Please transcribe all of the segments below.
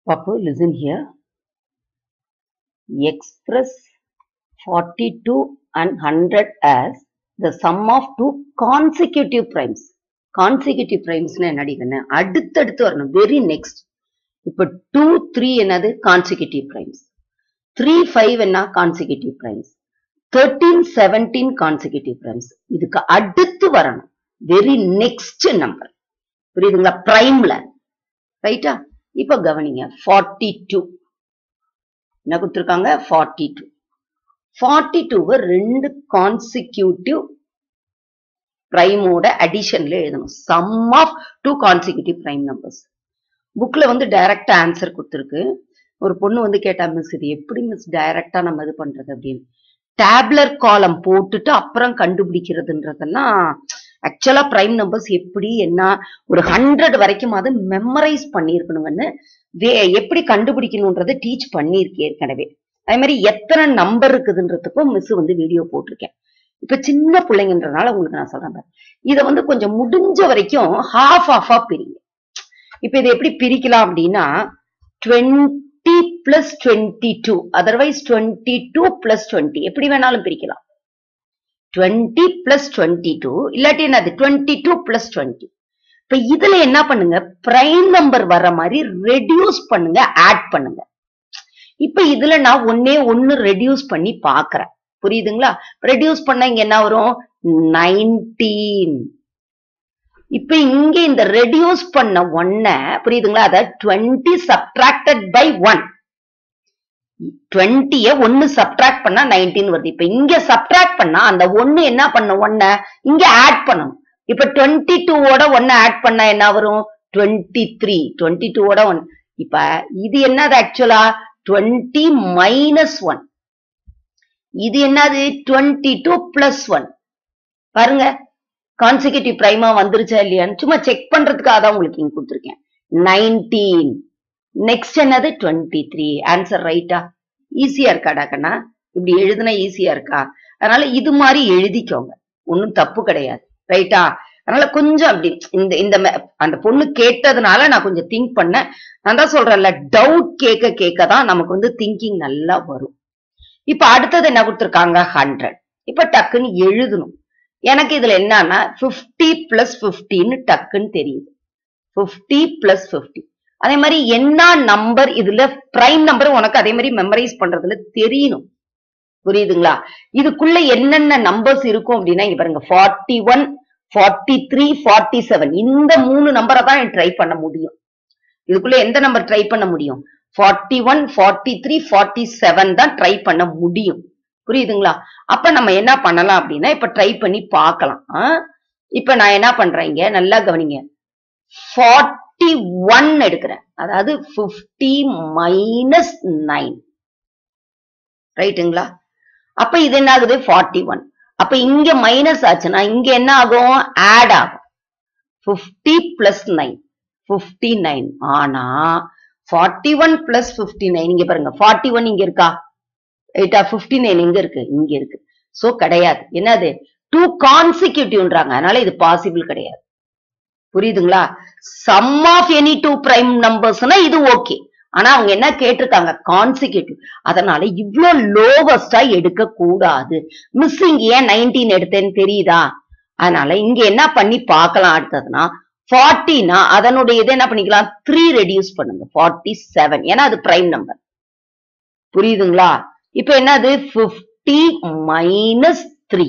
Papu, listen here. Express 42 and 100 as the sum of two consecutive primes. Consecutive primes என்னடி கண்ணு அடுத்தடுத்து வரணும் very next இப்ப two three என்னது கான்சிக்யூட்டிவ் பிரைம்ஸ் த்ரீ ஃபைவ் என்ன consecutive primes thirteen seventeen consecutive primes இதுக்கு அடுத்து வரணும் வெரி நெக்ஸ்ட் நம்பர் புரியுதுங்களா பிரைம்ல ரைட்டா இப்ப கவனிங்க ஃபார்ட்டி டூ என்ன கொடுத்துருக்காங்க ஃபார்ட்டி டூ ஃபார்ட்டி டூவை ரெண்டு கான்சிக்யூட்டிவ் பிரைமோட அடிஷன்ல எழுதணும் sum of two consecutive prime numbers புக்ல வந்து டைரக்டா ஆன்சர் கொடுத்துருக்கு ஒரு பொண்ணு வந்து கேட்டா மிஸ் இது எப்படி மிஸ் டைரக்டா நம்ம இது பண்றது அப்படின்னு டேப்லர் காலம் போட்டுட்டு அப்புறம் கண்டுபிடிக்கிறதுன்றதெல்லாம் ஆக்சுவலா பிரைம் நம்பர்ஸ் எப்படி என்ன ஒரு ஹண்ட்ரட் வரைக்கும் அது மெமரைஸ் பண்ணியிருக்கணுங்கன்னு வே எப்படி கண்டுபிடிக்கணுன்றதை டீச் பண்ணியிருக்கேன் ஏற்கனவே அதே மாதிரி எத்தனை நம்பர் இருக்குதுன்றதுக்கும் மிஸ் வந்து வீடியோ போட்டிருக்கேன் இப்ப சின்ன பிள்ளைங்கன்றனால உங்களுக்கு நான் சொல்றேன் பாரு. இதை வந்து கொஞ்சம் முடிஞ்ச வரைக்கும் ஹாஃப் ஆஃபா பிரிங்க இப்ப இதை எப்படி பிரிக்கலாம் அப்படின்னா twenty plus twenty two otherwise twenty two plus twenty எப்படி வேணாலும் பிரிக்கலாம் டுவெண்ட்டி பிளஸ் டுவெண்ட்டி டூ இல்லாட்டி என்னது டுவெண்ட்டி டூ பிளஸ் டுவெண்ட்டி இப்ப இதுல என்ன பண்ணுங்க பிரைம் நம்பர் வர்ற மாதிரி ரெடியூஸ் பண்ணுங்க ஆட் பண்ணுங்க இப்ப இதுல நான் ஒன்னே ஒன்னு ரெடியூஸ் பண்ணி பாக்குறேன் புரியுதுங்களா ரெடியூஸ் பண்ண இங்க என்ன வரும் நைன்டீன் இப்ப இங்க இந்த ரெடியூஸ் பண்ண ஒன்ன புரியுதுங்களா அத டுவெண்ட்டி சப்ட்ராக்டட் பை ஒன் டுவெண்ட்டிய ஒன்னு சப்ட்ராக்ட் பண்ணா நைன்டீன் வருது இப்ப இங்க சப்ட்ராக்ட் பண்ணா அந்த ஒன்னு என்ன பண்ண ஒன்ன இங்க ஆட் பண்ணணும் இப்ப டுவெண்ட்டி டூவோட ஒன்னு ஆட் பண்ணா என்ன வரும் டுவெண்ட்டி த்ரீ டுவெண்ட்டி டூவோட ஒன் இப்ப இது என்னது ஆக்சுவலா டுவெண்ட்டி மைனஸ் ஒன் இது என்னது டுவெண்ட்டி டூ பிளஸ் ஒன் பாருங்க கான்சிக்யூட்டிவ் பிரைமா வந்துருச்சா இல்லையான்னு சும்மா செக் பண்றதுக்காக தான் உங்களுக்கு இங்க கொடுத்துருக்கேன் நைன்டீன் நெக்ஸ்ட் என்னது டுவெண்ட்டி த்ரீ ஆன்சர் ரைட்டா ஈஸியா இருக்காடா கண்ணா இப்படி எழுதுனா ஈஸியா இருக்கா அதனால இது மாதிரி எழுதிக்கோங்க ஒன்றும் தப்பு கிடையாது ரைட்டா அதனால கொஞ்சம் அப்படி இந்த இந்த மெ- அந்த பொண்ணு கேட்டதுனால நான் கொஞ்சம் திங்க் பண்ணேன் நான் தான் சொல்றேன்ல டவுட் கேட்க கேட்க தான் நமக்கு வந்து திங்கிங் நல்லா வரும் இப்ப அடுத்தது என்ன கொடுத்துருக்காங்க ஹண்ட்ரட் இப்ப டக்குன்னு எழுதணும் எனக்கு இதுல என்னன்னா 50 பிளஸ் பிப்டின்னு டக்குன்னு தெரியுது 50 பிளஸ் பிப்டி அதே மாதிரி என்ன நம்பர் இதுல பிரைம் நம்பர் உனக்கு அதே மாதிரி மெமரைஸ் பண்றதுல தெரியணும் புரியுதுங்களா இதுக்குள்ள என்னென்ன நம்பர்ஸ் இருக்கும் அப்படின்னா இங்க பாருங்க forty one forty three forty seven இந்த மூணு நம்பரை தான் ட்ரை பண்ண முடியும் இதுக்குள்ள எந்த நம்பர் ட்ரை பண்ண முடியும் forty one forty three forty seven தான் ட்ரை பண்ண முடியும் புரியுதுங்களா அப்ப நம்ம என்ன பண்ணலாம் அப்படின்னா இப்ப ட்ரை பண்ணி பார்க்கலாம் ஆ? இப்ப நான் என்ன பண்றேன் இங்க நல்லா கவனிங்க ஃபார்ட்டி ஒன் எடுக்கிறேன் அதாவது 50 மைனஸ் நைன் ரைட்டுங்களா அப்ப இது என்ன ஆகுது ஃபார்ட்டி ஒன் அப்ப இங்க மைனஸ் ஆச்சுன்னா இங்க என்ன ஆகும் ஆட் ஆகும் 50 பிளஸ் நைன் பிப்டி நைன் ஆனா forty one plus fifty nine இங்க பாருங்க ஃபார்ட்டி ஒன் இங்க இருக்கா ரைட்டா பிப்டி நைன் இங்க இருக்கு இங்க இருக்கு சோ கிடையாது என்னது டூ கான்சிக்யூட்டிவ்ன்றாங்க அதனால இது பாசிபிள் கிடையாது புரியுதுங்களா sum of any two prime நம்பர்ஸ்னா இது ஓகே ஆனா அவங்க என்ன கேட்டிருக்காங்க கான்சிக்யூட்டிவ் அதனால இவ்ளோ லோவஸ்டா எடுக்க கூடாது மிஸ்ஸிங் ஏன் நைன்டீன் எடுத்தேன்னு தெரியுதா அதனால இங்க என்ன பண்ணி பார்க்கலாம் அடுத்ததுன்னா ஃபார்ட்டினா அதனுடைய இதை என்ன பண்ணிக்கலாம் த்ரீ ரெடியூஸ் பண்ணுங்க ஃபார்ட்டி செவன் ஏன்னா அது பிரைம் நம்பர் புரியுதுங்களா இப்ப என்னது 50 மைனஸ் த்ரீ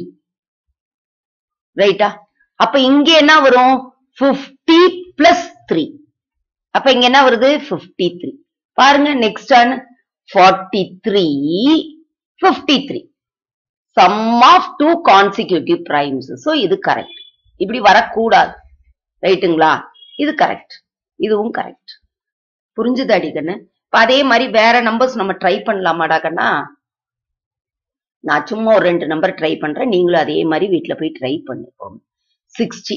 ரைட்டா அப்ப இங்க என்ன வரும் 50 பிளஸ் த்ரீ அப்ப இங்க என்ன வருது 53 த்ரீ பாருங்க next on forty three fifty three sum of two consecutive primes so இது கரெக்ட் இப்படி வரக்கூடாது ரைட்டுங்களா இது கரெக்ட் இதுவும் கரெக்ட் புரிஞ்சுது அடிக்கண்ணு இப்ப அதே மாதிரி வேற நம்பர்ஸ் நம்ம ட்ரை பண்ணலாமாடா கண்ணா நான் சும்மா ஒரு ரெண்டு நம்பர் ட்ரை பண்றேன் நீங்களும் அதே மாதிரி வீட்ல போய் ட்ரை பண்ணிக்கோங்க சிக்ஸ்டி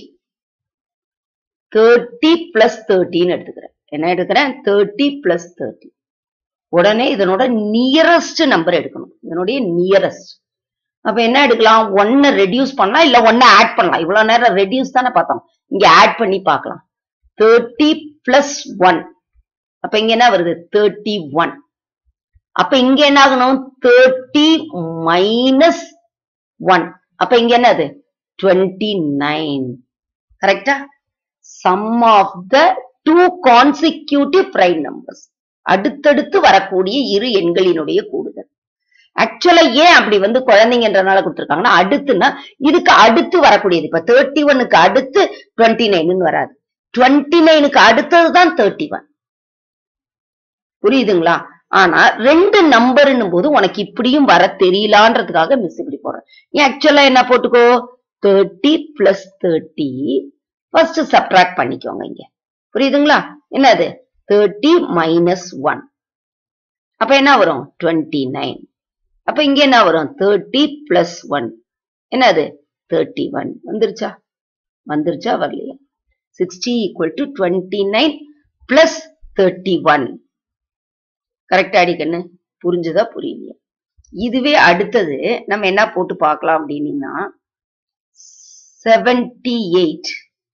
தேர்ட்டி பிளஸ் தேர்ட்டின்னு எடுத்துக்கிறேன் என்ன எடுக்கிறேன் தேர்ட்டி பிளஸ் தேர்ட்டி உடனே இதனோட நியரஸ்ட் நம்பர் எடுக்கணும் இதனுடைய நியரஸ்ட் அப்ப என்ன எடுக்கலாம் ஒன்ன ரெடியூஸ் பண்ணலாம் இல்ல ஒன்ன ஆட் பண்ணலாம் இவ்வளவு நேரம் ரெடியூஸ் தானே பார்த்தோம் இங்க ஆட் பண்ணி பார்க்கலாம் தேர்ட்டி பிளஸ் ஒன் அப்ப இங்க என்ன வருது தேர்ட்டி ஒன் அப்ப இங்க என்ன ஆகணும் தேர்ட்டி மைனஸ் ஒன் அப்ப இங்க என்னது டுவெண்ட்டி நைன் கரெக்டா sum of the two consecutive prime numbers அடுத்தடுத்து வரக்கூடிய இரு எண்களினுடைய கூடுதல் ஆக்சுவலா ஏன் அப்படி வந்து குழந்தைங்கன்றனால கொடுத்துருக்காங்கன்னா அடுத்துன்னா இதுக்கு அடுத்து வரக்கூடியது இப்ப தேர்ட்டி ஒன்னுக்கு அடுத்து டுவெண்ட்டி நைன் வராது டுவெண்ட்டி நைனுக்கு அடுத்தது தான் தேர்ட்டி ஒன் புரியுதுங்களா ஆனா ரெண்டு நம்பர்னும் போது உனக்கு இப்படியும் வர தெரியலான்றதுக்காக மிஸ் இப்படி போடுறேன் ஏன் ஆக்சுவலா என்ன போட்டுக்கோ thirty plus thirty first subtract பண்ணிக்கோங்க இங்க புரியுதுங்களா என்னது தேர்ட்டி மைனஸ் ஒன் அப்ப என்ன வரும் டுவெண்ட்டி நைன் அப்ப இங்க என்ன வரும் தேர்ட்டி பிளஸ் ஒன் என்னது தேர்ட்டி ஒன் வந்துருச்சா வந்துருச்சா வரலையா sixty equal to twenty nine plus thirty one கரெக்டா அடிக்கண்ணு புரிஞ்சுதா புரியலையா இதுவே அடுத்தது நம்ம என்ன போட்டு பார்க்கலாம் அப்படின்னீங்கன்னா seventy eight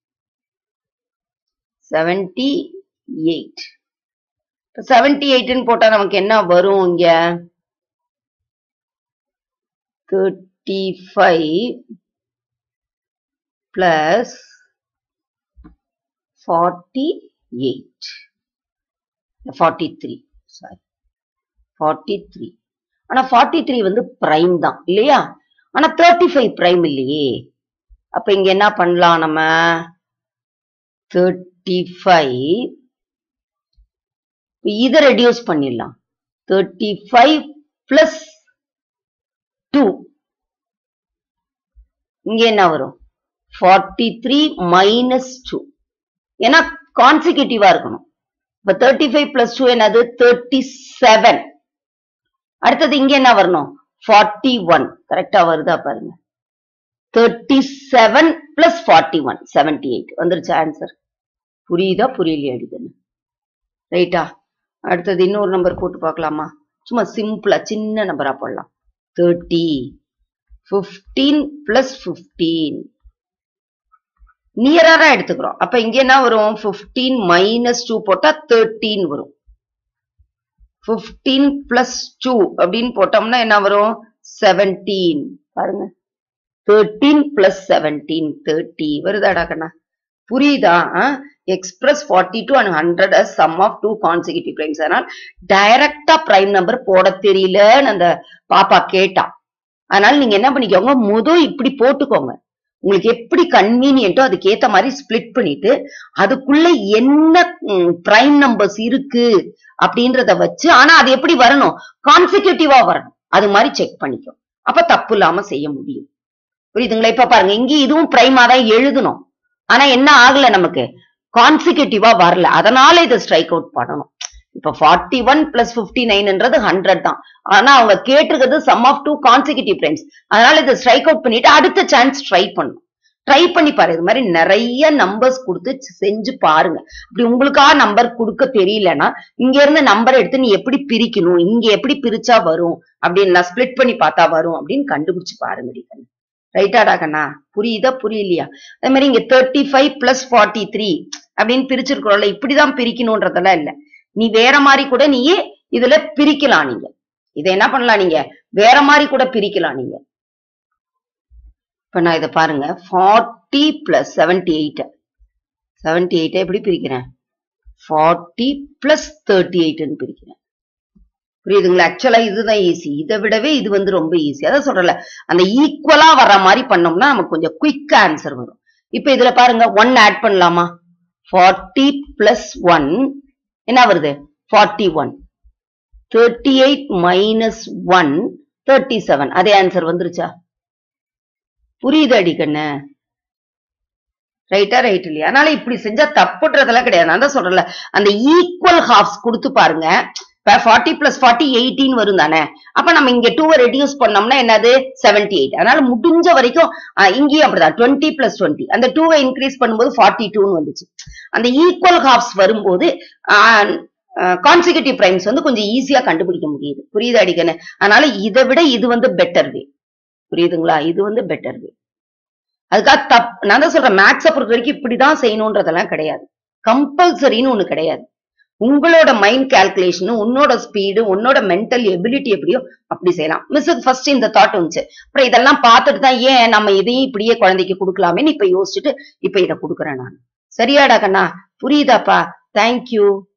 seventy eight seventy எயிட்னு போட்டா நமக்கு என்ன வரும் இங்க thirty five plus forty eight forty three sorry forty three ஆனா ஃபார்ட்டி த்ரீ வந்து பிரைம் தான் இல்லையா ஆனா தேர்ட்டி ஃபைவ் பிரைம் இல்லையே அப்ப இங்க என்ன பண்ணலாம் நம்ம தேர்ட்டி ஃபைவ் இதை ரெடியூஸ் பண்ணிடலாம் தேர்ட்டி ஃபைவ் பிளஸ் டூ இங்க என்ன வரும் ஃபார்ட்டி த்ரீ மைனஸ் டூ ஏன்னா கான்சிக்யூட்டிவா இருக்கணும் இப்ப தேர்ட்டி ஃபைவ் பிளஸ் டூ என்னது தேர்ட்டி செவன் அடுத்தது இங்க என்ன வரணும் ஃபார்ட்டி ஒன் கரெக்டா வருதா பாருங்க thirty seven plus forty one seventy eight வந்துருச்சு ஆன்சர் புரியுதா புரியலையா அடிக்கணும் ரைட்டா அடுத்தது இன்னொரு நம்பர் போட்டு பார்க்கலாமா சும்மா சிம்பிளா சின்ன நம்பரா போடலாம் தேர்ட்டி ஃபிஃப்டீன் பிளஸ் ஃபிஃப்டீன் நியரா எடுத்துக்கிறோம் அப்ப இங்க என்ன வரும் பிப்டீன் மைனஸ் டூ போட்டா தேர்ட்டீன் வரும் பிப்டீன் பிளஸ் டூ அப்படின்னு போட்டோம்னா என்ன வரும் செவன்டீன் பாருங்க தேர்ட்டீன் பிளஸ் செவன்டீன் தேர்ட்டி வருதாடா கண்ணா புரியுதா express forty two and hundred sum of two consecutive primes அதனால் டைரக்டா பிரைம் நம்பர் போட தெரியலன்னு அந்த பாப்பா கேட்டா அதனால நீங்க என்ன பண்ணிக்கோங்க முத இப்படி போட்டுக்கோங்க உங்களுக்கு எப்படி கன்வீனியன்ட்டோ அதுக்கு ஏத்த மாதிரி ஸ்பிளிட் பண்ணிட்டு அதுக்குள்ள என்ன பிரைம் நம்பர்ஸ் இருக்கு அப்படின்றத வச்சு ஆனா அது எப்படி வரணும் கான்சிக்யூட்டிவா வரணும் அது மாதிரி செக் பண்ணிக்கோ அப்ப தப்பு இல்லாம செய்ய முடியும் புரியுதுங்களா இப்ப பாருங்க இங்க இதுவும் பிரைமா தான் எழுதணும் ஆனா என்ன ஆகல நமக்கு கான்சிக்யூட்டிவா வரல அதனால இதை ஸ்ட்ரைக் அவுட் பண்ணணும் இப்ப ஃபார்ட்டி ஒன் பிளஸ் பிப்டி நைன்ன்றது ஹண்ட்ரட் தான் ஆனா அவங்க கேட்டிருக்கிறது sum of two consecutive times அதனால இதை ஸ்ட்ரைக் அவுட் பண்ணிட்டு அடுத்த சான்ஸ் ட்ரை பண்ணும் ட்ரை பண்ணி பாரு இது மாதிரி நிறைய நம்பர்ஸ் கொடுத்து செஞ்சு பாருங்க அப்படி உங்களுக்கா நம்பர் கொடுக்க தெரியலன்னா இங்க இருந்து நம்பர் எடுத்து நீ எப்படி பிரிக்கணும் இங்க எப்படி பிரிச்சா வரும் அப்படின்னு நான் ஸ்பிளிட் பண்ணி பார்த்தா வரும் அப்படின்னு கண்டுபிடிச்சு பாருங்க கண்ணு ரைட்டாடா கண்ணா புரியுதா புரியலையா அதே மாதிரி இங்க thirty five plus forty three அப்படின்னு பிரிச்சிருக்கிறோம்ல இப்படிதான் பிரிக்கணும்ன்றதெல்லாம் இல்ல நீ வேற மாதிரி கூட நீயே இதுல பிரிக்கலாம் நீங்க இதை என்ன பண்ணலாம் நீங்க வேற மாதிரி கூட பிரிக்கலாம் நீங்க இப்ப நான் இதை பாருங்க forty plus seventy eight seventy eight எப்படி பிரிக்கிறேன் ஃபார்ட்டி பிளஸ் தேர்ட்டி எயிட்னு பிரிக்கிறேன் புரியுதுங்களா ஆக்சுவலா இதுதான் ஈஸி இதை விடவே இது வந்து ரொம்ப ஈஸி அதான் சொல்றல அந்த ஈக்குவலா வர்ற மாதிரி பண்ணோம்னா நமக்கு கொஞ்சம் குயிக் ஆன்சர் வரும் இப்ப இதுல பாருங்க ஒன் ஆட் பண்ணலாமா ஃபார்ட்டி பிளஸ் ஒன் என்ன வருது forty one thirty eight minus one thirty seven அதே ஆன்சர் வந்துருச்சா புரியுது அடிக்கண்ணு ரைட்டா ரைட் இல்லையா அதனால இப்படி செஞ்சா தப்புன்றதெல்லாம் கிடையாது நான் தான் சொல்றேன்ல அந்த ஈக்குவல் ஹாஃப்ஸ் கொடுத்து பாருங்க இப்ப ஃபார்ட்டி பிளஸ் ஃபார்ட்டி எயிட்டீன் வரும் தானே அப்ப நம்ம இங்க டூவை ரெடியூஸ் பண்ணோம்னா என்னது செவன்டி எயிட் அதனால முடிஞ்ச வரைக்கும் ஆஹ் இங்கேயும் அப்படிதான் டுவெண்ட்டி பிளஸ் டுவெண்ட்டி அந்த டூவை இன்க்ரீஸ் பண்ணும்போது ஃபார்ட்டி டூன்னு வந்துச்சு அந்த ஈக்குவல் ஹாஃப்ஸ் வரும்போது கான்சிகூட்டிவ் பிரைம்ஸ் வந்து கொஞ்சம் ஈஸியா கண்டுபிடிக்க முடியுது புரியுது அடிக்கணும் அதனால இதை விட இது வந்து பெட்டர் வே புரியுதுங்களா இது வந்து பெட்டர் வே அதுக்காக தப் நான் தான் சொல்றேன் மேக்ஸை பொறுத்த வரைக்கும் இப்படிதான் செய்யணுன்றதெல்லாம் கிடையாது கம்பல்சரின்னு ஒண்ணு கிடையாது உங்களோட மைண்ட் கால்குலேஷன் உன்னோட ஸ்பீடு உன்னோட மென்டல் எபிலிட்டி எப்படியோ அப்படி செய்யலாம் மிஸ்ஸுக்கு ஃபர்ஸ்ட் இந்த தாட் வந்துச்சு அப்புறம் இதெல்லாம் பார்த்துட்டு தான் ஏன் நம்ம இதையும் இப்படியே குழந்தைக்கு கொடுக்கலாமேன்னு இப்ப யோசிச்சுட்டு இப்ப இதை கொடுக்குறேன் நான் சரியாடா கண்ணா புரியுதாப்பா தேங்க்யூ